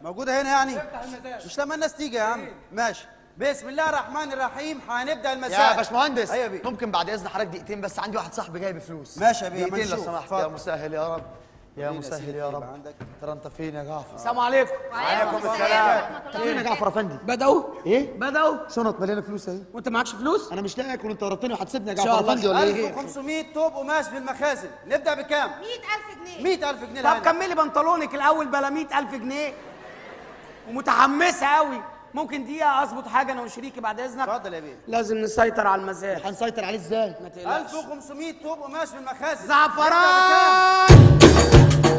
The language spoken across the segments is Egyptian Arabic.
موجوده هنا يعني مش لما الناس تيجي يا عم ماشي بسم الله الرحمن الرحيم هنبدا المساء يا باشمهندس ايوه يا بيه ممكن بعد اذن حضرتك دقيقتين بس عندي واحد صاحبي جاي بفلوس ماشي يا بيه، دقيقتين أما لو نشوف. سمحت يا اتفضل. مسهل يا رب يا خلينا مسهل سيدي يا يبقى رب عندك. ترى انت فين يا جعفر السلام عليكم وعليكم السلام انت فين يا جعفر افندي بدأوا ايه بدأوا شنط مليانه فلوس اهي وانت معكش فلوس انا مش لاقي اكل انت ورطتني وهتسيبني يا شاء جعفر الله. افندي ولا ايه 1500 توب قماش بالمخازن نبدا بكام 100000 جنيه 100000 جنيه طب الهنا. كملي بنطلونك الاول بلا 100000 جنيه ومتحمسه قوي ممكن دقيقه اظبط حاجه انا وشريكي بعد اذنك اتفضل يا بيه لازم نسيطر على المزاج هنسيطر عليه ازاي ما تقلقش 1500 توب قماش بالمخازن زعفران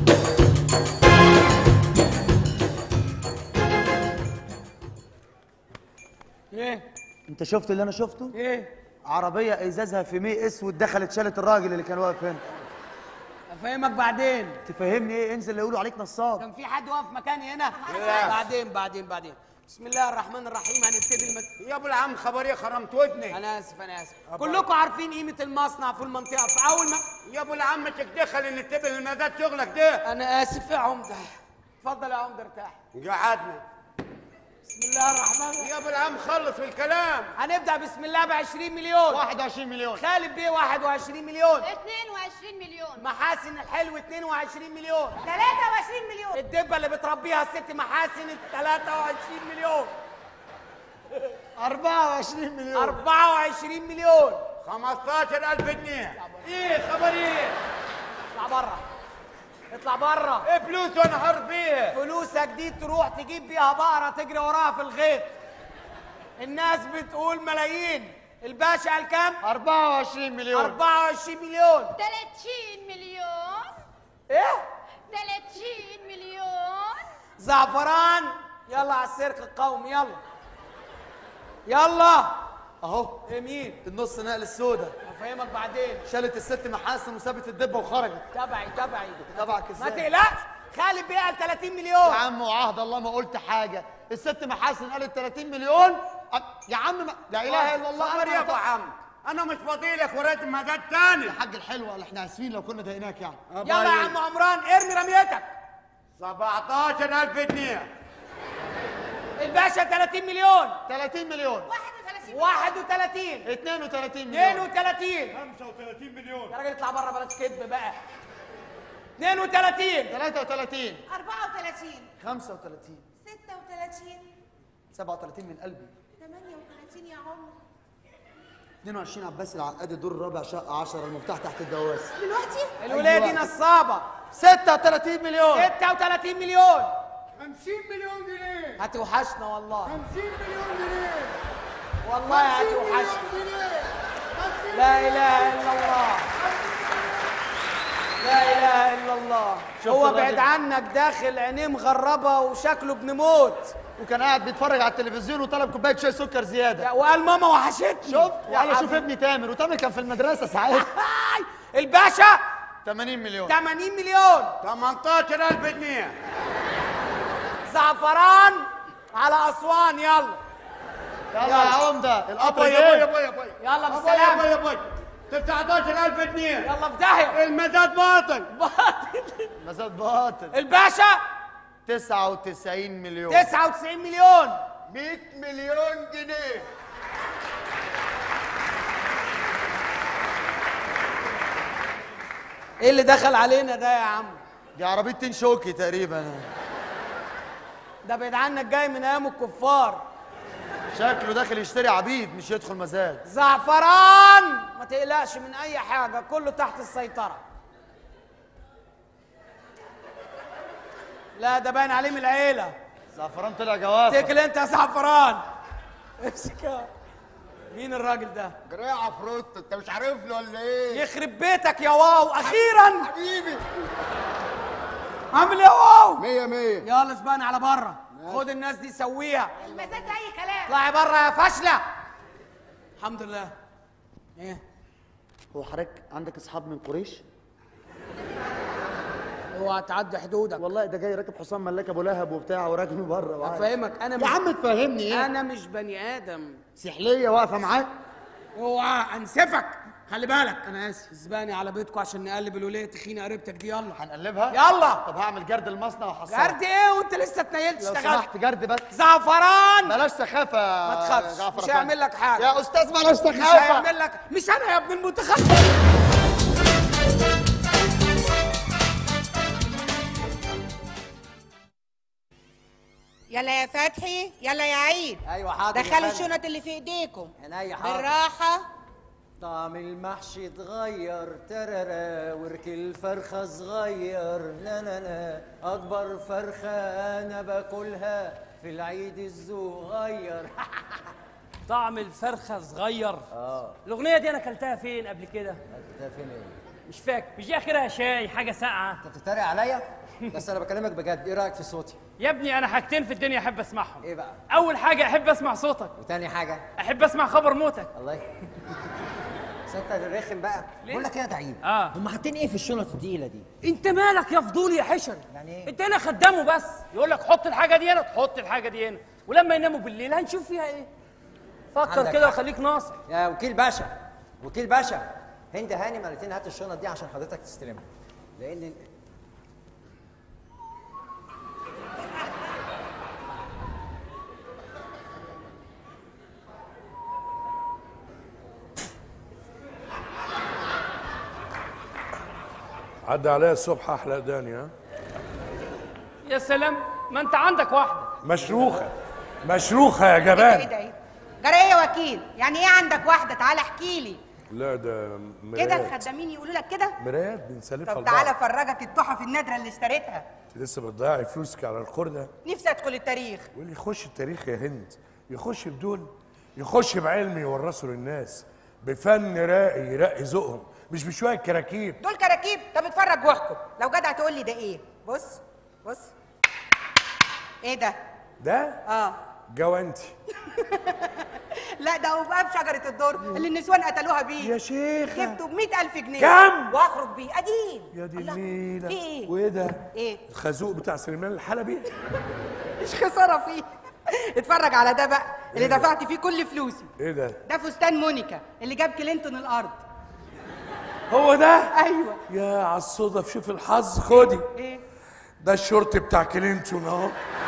ايه انت شفت اللي انا شفته ايه عربيه ازازها في مي اسود دخلت شالت الراجل اللي كان واقف هنا افهمك بعدين تفهمني ايه انزل يقولوا عليك نصاب كان في حد واقف مكاني هنا بعدين بعدين بعدين بسم الله الرحمن الرحيم هنبتدي المد... يا ابو العم خبر ايه خرمت ودني انا اسف انا اسف كلكم عارفين قيمه المصنع في المنطقه في اول ما يا ابو العم تدخل ان تبه المداد شغلك ده انا اسف يا عمده اتفضل يا عمده ارتاح قعدنا بسم الله الرحمن الرحيم يا ابو العم خلص في الكلام هنبدا بسم الله ب 20 مليون 21 مليون خالد بيه 21 مليون 22 مليون محاسن الحلو 22 مليون 23 مليون الدبه اللي بتربيها الست محاسن 23 مليون 24 مليون 24 مليون 15000 جنيه ايه خبر ايه اطلع بره اطلع بره ايه فلوس وانا حر فيها فلوسك دي تروح تجيب بيها بقره تجري وراها في الغيط الناس بتقول ملايين الباشا قال كام 24 مليون 24 مليون 30 مليون ايه 30 مليون زعفران يلا على السيرك القومي يلا يلا اهو يمين النص نقل السودا هفهمك بعدين شالت الست محاسن وسابت الدبه وخرجت تبعي تبعي تبعك ما ازاي تقلقش خالد بيه قال 30 يا مليون عم وعهد الله ما قلت حاجه الست محاسن قالت 30 مليون أ- يا عم ما... لا اله الا الله خبر يا ابو عم انا مش فاضي لك وريت المداد تاني الحاج الحلو قال احنا اسفين لو كنا ضايقناك يعني يلا يا عم عمران ارمي رميتك 17000 جنيه الباشا 30 مليون 30 مليون 31 31 32 مليون 32 35 مليون يا راجل اطلع بره بلاش كذب بقى 32 33 34 35 36 37 من قلبي 38 يا عمر 22 عباس العقاد الدور الرابع شقه 10 المفتاح تحت الجواز دلوقتي الولايه دي أيوة. نصابه 36 مليون 36 مليون 50 مليون جنيه هتوحشنا والله 50 مليون جنيه والله هتوحشنا لا اله الا الله لا اله الا الله هو الراجل؟ بعيد عنك داخل عينيه مغربه وشكله ابن موت وكان قاعد بيتفرج على التلفزيون وطلب كوبايه شاي سكر زياده وقال ماما وحشتني شفت يا وقال اشوف حبيبي. ابني تامر وتامر كان في المدرسه ساعتها هاي الباشا 80 مليون 80 مليون 18000 جنيه زعفران على اسوان يلا يلا يا عمده القطر ابوي ابوي جه ابوي ابوي يلا ابوي بالسلامة. ابوي ابوي 19000 جنيه يلا في داهيه المداد باطل باطل. مزاد باطل الباشا 99 مليون 99 مليون 100 مليون جنيه ايه اللي دخل علينا ده يا عم دي عربيه تين شوكي تقريبا ده بعيد عنك جاي من ايام الكفار شكله داخل يشتري عبيد مش يدخل مزاد زعفران ما تقلقش من اي حاجه كله تحت السيطره لا ده باين عليه من العيله زعفران طلع جوافه تكل انت يا زعفران امسك مين الراجل ده جرايه عفروت انت مش عارفني ولا ايه يخرب بيتك يا واو اخيرا حبيبي عامل ايه يا واو 100 100 يلا سبقني على بره خد الناس دي سويها المزاد ده اي كلام اطلعي بره يا فاشله الحمد لله ايه هو حضرتك عندك اصحاب من قريش اوعى تعدي حدودك والله ده جاي راكب حصان ملاك ابو لهب وبتاع وراكنه بره وعادي. افهمك انا يا مش عم تفهمني ايه انا مش بني ادم سحليه واقفه معاك اوعى انسفك خلي بالك انا اسف زباني على بيتكم عشان نقلب الوليه تخينه قريبتك دي يلا هنقلبها يلا طب هعمل جرد المصنع وحصل جرد ايه وانت لسه اتنيلت لو اشتغلت سمحت جرد بس زعفران بلاش سخافه ما يا تخافش جعفر مش أفندي. هيعمل لك حاجه يا استاذ بلاش مش سخافه هيعمل لك مش انا يا ابن المتخلف يلا يا فتحي يلا يا عيد ايوه حاضر يا دخلوا فندم. الشنط اللي في ايديكم عينيا حاضر بالراحه طعم المحشي اتغير تررى ورك الفرخة صغير لا لا لا أكبر فرخة أنا باكلها في العيد الصغير طعم الفرخه صغير اه الاغنيه دي انا اكلتها فين قبل كده أنت فين إيه؟ مش فاكر مش دي اخرها شاي حاجه ساقعه أنت بتتريق عليا؟ بس أنا بكلمك بجد إيه رأيك في صوتي؟ يا ابني انا حاجتين في الدنيا احب اسمعهم إيه بقى؟ اول حاجه احب اسمع صوتك وتاني حاجة احب اسمع خبر موتك الله ي- بس أنت الرخم بقى بقول لك إيه يا دعيم؟ اه هم حاطين إيه في الشنط التقيلة دي؟ انت مالك يا فضول يا حشر يعني إيه؟ انت هنا خدامه بس يقول لك حط الحاجه دي هنا تحط الحاجه دي هنا ولما يناموا بالليل هنشوف فيها ايه فكر عندك كده حق. وخليك ناصح يا وكيل باشا وكيل باشا هند هاني مرتين هات الشنط دي عشان حضرتك تستلمها لان عدى عليا الصبح احلى داني ها يا سلام ما انت عندك واحده مشروخه مشروخه يا ايه ده جبان ايه ده ايه جرى ايه يا وكيل يعني ايه عندك واحده تعالى احكي لي لا ده كده مرايات الخدامين يقولوا لك كده مرايات بنسلفها طب لبعض تعالى افرجك التحف النادره اللي اشتريتها انت لسه بتضيعي فلوسك على الخردة نفسي ادخل التاريخ واللي يخش التاريخ يا هند يخش بدول يخش بعلم يورثه للناس بفن راقي يرقي ذوقهم مش بشويه كراكيب دول كراكيب طب اتفرج واحكم لو جدع تقول لي ده ايه بص بص ايه ده ده اه جوانتي لا ده وبقى بشجره الدر اللي النسوان قتلوها بيه يا شيخة جبته ب 100000 جنيه كم؟ واخرج بيه قديم يا دي الله، النيلة في ايه وايه ده ايه الخازوق بتاع سليمان الحلبي مش خساره فيه اتفرج على ده بقى اللي دفعت فيه كل فلوسي ايه ده ده فستان مونيكا اللي جاب كلينتون الارض هو ده ايوه يا على الصدف شوف الحظ خدي ايه ده الشورت بتاع كلينتون اهو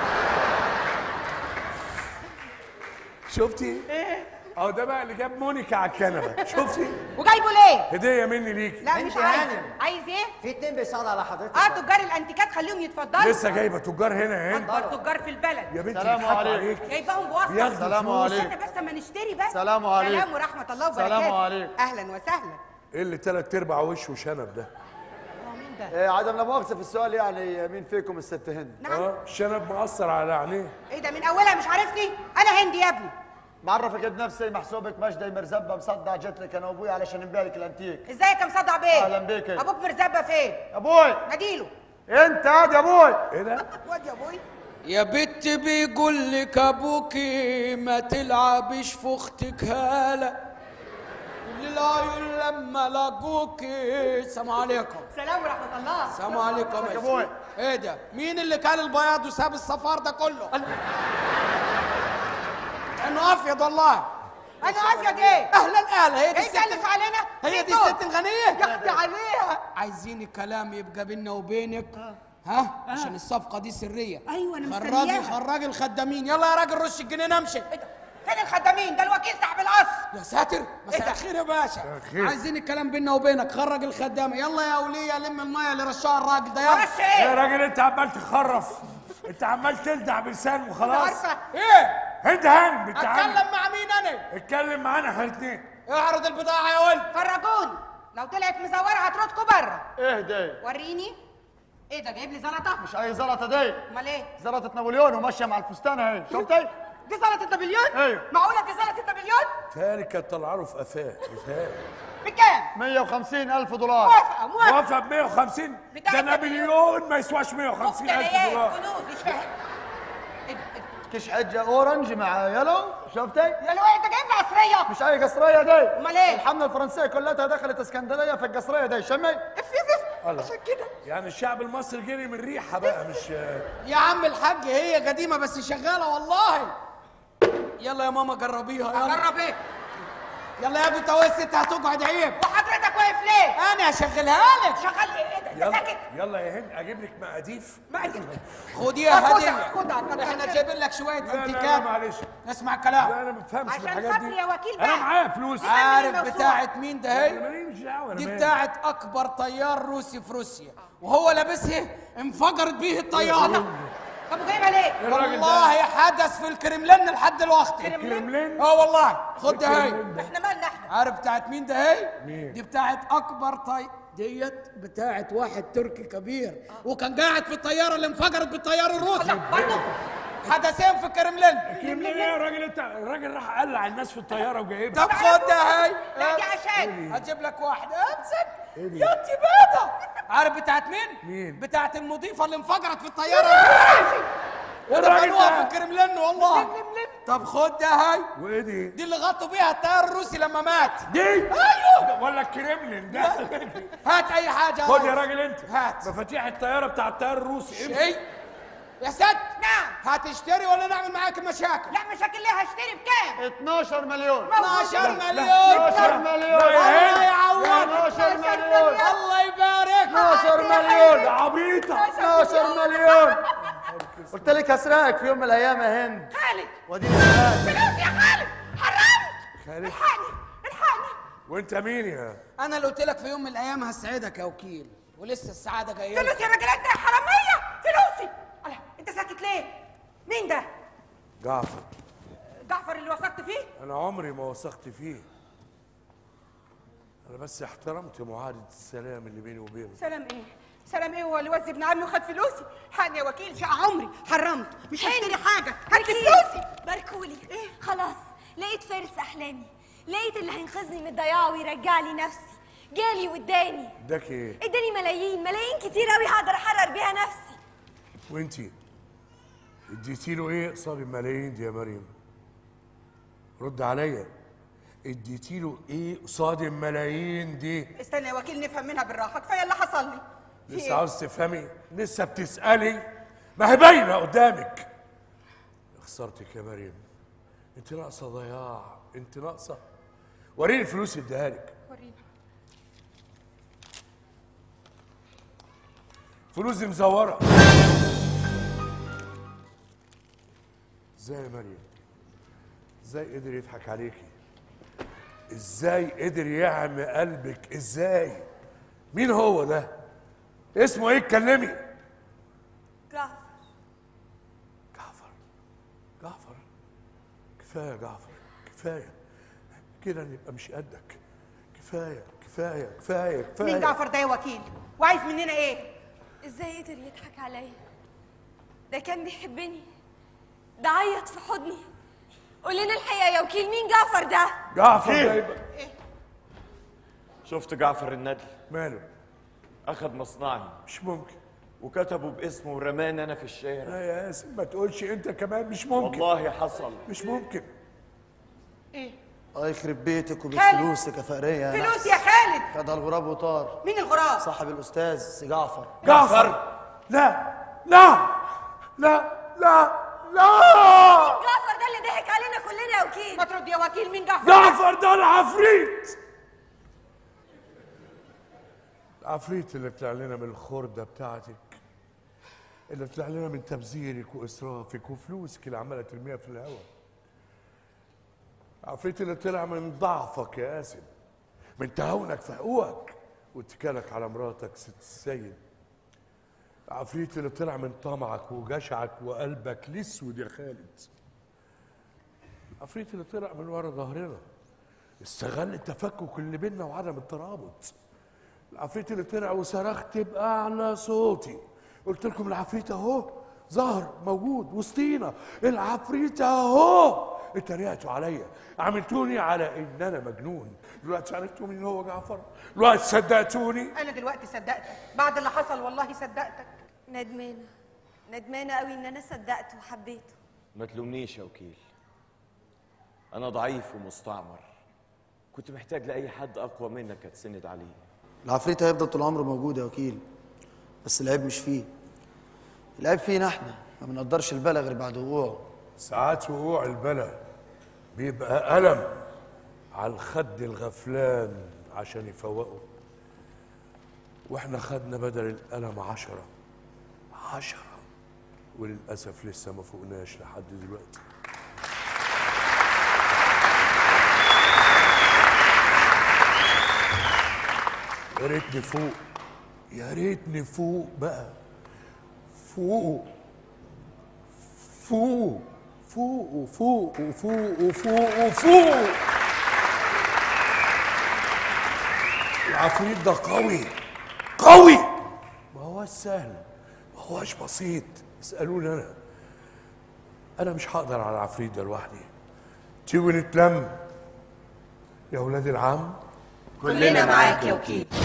شفتي ايه اهو ده بقى اللي جاب مونيكا على الكنبه شفتي وجايبه ليه هديه مني ليكي لا انت مش يا عايز هانم. عايز ايه في اتنين بيسألوا على حضرتك اه تجار الانتيكات خليهم يتفضلوا لسه جايبه تجار هنا يا هند اكبر تجار في البلد يا بنتي سلام بيضحكوا عليك. عليك جايباهم بواسطه بياخدوا سلام فلوس. عليك. استنى بس اما نشتري بس سلام عليك. سلام ورحمه الله سلام وبركاته عليك. اهلا وسهلا ايه اللي تلات ارباع وشه وشنب ده هو مين ده إيه عدم لا مؤاخذه في السؤال يعني مين فيكم الست هند نعم اه الشنب مأثر على عينيه ايه ده من اولها مش عارفني انا هندي يا ابني معرفك بنفسي محسوبك مجدي مرزبه مصدع جيت لك انا وابوي علشان نبارك الانتيك ازيك يا مصدع بيه أهلاً بيك. ابوك مرزبه فين ابوي ناديله انت هاد يا ابوي ايه ده واد يا ابوي يا بت بيقول لك ابوكي ما تلعبش في اختك هاله للعيون لما لقوكي السلام عليكم سلام ورحمه الله السلام عليكم يا ابوي ايه ده مين اللي كان البياض وساب الصفار ده كله انه افيض والله انا افيد ايه اهلا اهلا هي دي ايه الست تألف علينا هي مين دي دول؟ الست الغنيه يا اختي عليها عايزين الكلام يبقى بينا وبينك ها عشان الصفقه دي سريه أيوة، أنا خرجي مستنياها. خرجي الخدامين يلا يا راجل رش الجنيه امشي ايه ده فين الخدامين ده الوكيل صاحب القصر يا ساتر مساء ده؟ الخير يا باشا الخير. عايزين الكلام بينا وبينك خرج الخدامه يلا يا وليه لم الميه اللي رشها الراجل ده يلا معرفش يا ايه راجل انت عمال تخرف انت عمال تلدع بلسان وخلاص عارفه ايه انت هان بتاع اتكلم مع مين انا اتكلم معانا احنا الاتنين اعرض البضاعه يا ولد فرجوني لو طلعت مزوره هتردكوا بره ايه دي وريني ايه ده جايب لي زلطه مش اي زلطه دي امال ايه زلطه نابليون وماشيه مع الفستان اهي شفتي دي زلطه نابليون أيوة. معقوله دي زلطه نابليون تاني كانت طالعه له في قفاه بتهيألي. بكام 150 الف دولار موافقه موافقه موافق ب 150 بتاع ده النابليون. نابليون ما يسواش 150 الف مقتنيات دولار كنوز مش فاهم إيه ده؟ إيه ده؟ كش حجه اورنج مع يلو شفتي يا لو انت جايب لي عصريه مش اي قصريه دي أمال إيه؟ الحمله الفرنسيه كلها دخلت اسكندريه في القصريه دي شمي اف اف اف الله. عشان كده يعني الشعب المصري جري من ريحه بقى مش يا عم الحاج هي قديمه بس شغاله والله يلا يا ماما جربيها يلا جرب ايه يلا يا بنت الست هتقعد عيب وحضرتك واقف ليه؟ انا هشغلها لك شغال ايه ايه ده؟ انت يلا ساكت؟ يلا يا هند اجيب لك مقاديف خديها خدها، هديه خدها، كتر احنا خيرك. جايبين لك شويه لا لا لا انتيكات معلش اسمع الكلام لا انا ما بفهمش في عشان الحاجات خاطري دي يا وكيل انا بقى. معايا فلوس عارف الموضوع. بتاعت مين ده هي انا ماليش دعوه انا دي مالي. بتاعت اكبر طيار روسي في روسيا وهو لابسها انفجرت بيه الطياره طب وجايبها ليه؟ إيه الراجل ده؟ والله حدث في الكرملين لحد دلوقتي كريملين اه والله خد ده هي الكريملين ده. احنا مالنا احنا؟ عارف بتاعت مين ده هي؟ مين؟ دي بتاعت اكبر طي ديت بتاعت واحد تركي كبير وكان قاعد في الطياره اللي انفجرت بالطيار الروسي برضه حدثين في الكرملين كريملين ايه يا راجل انت الراجل راح قلع الناس في الطياره وجايبها طب خد ده هي لا دي عشان هجيب لك واحده امسك يا انت بيضه عارف بتاعت مين؟ مين؟ بتاعت المضيفه اللي انفجرت في الطياره الراجل ودفنوها ده؟ في الكرملين والله طب خد ده هاي وايه دي؟ دي اللي غطوا بيها الطيار الروسي لما مات دي ايوه ولا الكريملين ده هات اي حاجه خد يا ريس. راجل انت هات. مفاتيح الطياره بتاع الطيار الروسي امسك. ايه يا ست نعم هتشتري ولا نعمل معاك مشاكل لا مشاكل ليه هشتري بكام؟ 12 مليون 12 مليون 12 مليون لا يا الله هند يعوض 12 مليون الله يبارك 12 مليون يا عبيطه 12 مليون قلت لك هسرقك في يوم من الايام يا هند خالد ودي سرقك فلوس يا خالد حرمت خالد الحقني الحقني وانت مين يا انا اللي قلت لك في يوم من الايام هسعدك يا وكيل ولسه السعاده جايه لك. فلوس يا راجل انت يا حراميه فلوسي الله انت ساكت ليه؟ مين ده؟ جعفر جعفر اللي وثقت فيه؟ انا عمري ما وثقت فيه انا بس احترمت معاهده السلام اللي بيني وبينه سلام ايه؟ سلام ايه هو اللي وزي ابن عمي وخد فلوسي؟ حقني يا وكيل شقى عمري حرمت مش هشتري حاجه هات لي فلوسي باركولي ايه خلاص لقيت فارس احلامي لقيت اللي هينقذني من الضياع ويرجع لي نفسي جالي واداني اداك ايه اداني ملايين ملايين كتير قوي هقدر احرر بيها نفسي وانتي اديتي له ايه قصاد الملايين دي يا مريم رد عليا اديتي له ايه قصاد الملايين دي استنى يا وكيل نفهم منها بالراحه كفايه اللي حصل لي في لسه ايه؟ عاوز تفهمي لسه بتسالي ما هي باينه قدامك خسرتك يا مريم انت ناقصه ضياع انت ناقصه وريني الفلوس اديها لك وريني فلوس دي مزوره ازاي يا مريم ازاي قدر يضحك عليكي ازاي قدر يعمي قلبك ازاي مين هو ده اسمه ايه اتكلمي جعفر جعفر جعفر كفايه يا جعفر كفايه كده نبقى مش قدك كفايه كفايه كفايه كفايه مين جعفر ده يا وكيل؟ وعايز مننا ايه؟ ازاي قدر يضحك عليا ده كان بيحبني ده عيط في حضني قول لنا الحقيقه يا وكيل مين جعفر ده جعفر ده يبقى شفت جعفر الندل ماله اخذ مصنعي مش ممكن وكتبه باسمه ورماني انا في الشارع لا يا ياسين ما تقولش انت كمان مش ممكن والله حصل مش ممكن الله يخرب بيتك وبفلوسك يا فقريه يا فلوس يا خالد كده الغراب وطار مين الغراب؟ صاحب الاستاذ سي جعفر جعفر لا لا لا لا لا جعفر ده اللي ضحك علينا كلنا يا وكيل ما ترد يا وكيل مين جعفر؟ جعفر ده العفريت العفريت اللي طلع لنا من الخردة بتاعتك اللي طلع لنا من تبذيرك وإسرافك وفلوسك اللي عمالة ترميها في الهواء العفريت اللي طلع من ضعفك يا قاسم من تهاونك في حقوقك واتكالك على مراتك ست السيد العفريت اللي طلع من طمعك وجشعك وقلبك الاسود يا خالد العفريت اللي طلع من ورا ظهرنا استغل التفكك اللي بينا وعدم الترابط العفريت اللي طلع وصرخت باعلى صوتي قلت لكم العفريت اهو ظهر موجود وسطينا العفريت اهو اتريقتوا عليا عملتوني على ان انا مجنون دلوقتي عرفتوا مين هو جعفر دلوقتي صدقتوني انا دلوقتي صدقتك بعد اللي حصل والله صدقتك ندمانه ندمانه قوي ان انا صدقته وحبيته ما تلومنيش يا وكيل انا ضعيف ومستعمر كنت محتاج لاي حد اقوى منك اتسند عليه العفريت هيفضل طول عمره موجود يا وكيل بس العيب مش فيه العيب فينا احنا ما بنقدرش البلا غير بعد وقوعه ساعات وقوع البلا بيبقى ألم على الخد الغفلان عشان يفوقه واحنا خدنا بدل القلم عشرة عشرة وللأسف لسه ما فوقناش لحد دلوقتي يا ريتني فوق يا ريتني فوق بقى فوق فوق فوق وفوق وفوق وفوق وفوق العفريت ده قوي قوي ما هوش سهل ما هوش بسيط اسألوني أنا أنا مش هقدر على العفريت ده لوحدي تيجوا نتلم يا ولاد العم كلنا معاك يا وكيل